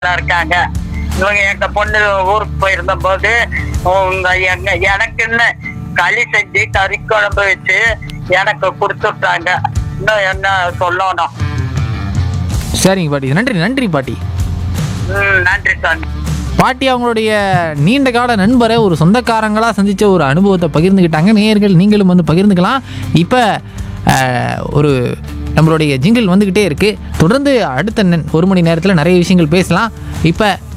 நல்லா இருக்காங்க இவங்க எங்க பொண்ணு ஊருக்கு போயிருந்த போது உங்க எங்க எனக்குன்னு களி செஞ்சு கறி குழம்பு வச்சு எனக்கு கொடுத்துட்டாங்க இன்னும் என்ன சொல்லணும் சரிங்க பாட்டி நன்றி நன்றி பாட்டி ம் நன்றி சாமி பாட்டி அவங்களுடைய நீண்ட கால நண்பரை ஒரு சொந்தக்காரங்களாக சந்தித்த ஒரு அனுபவத்தை பகிர்ந்துக்கிட்டாங்க நேயர்கள் நீங்களும் வந்து பகிர்ந்துக்கலாம் இப்போ ஒரு நம்மளுடைய ஜிங்கிள் வந்துக்கிட்டே இருக்குது தொடர்ந்து அடுத்த நெ- ஒரு மணி நேரத்தில் நிறைய விஷயங்கள் பேசலாம் இப்போ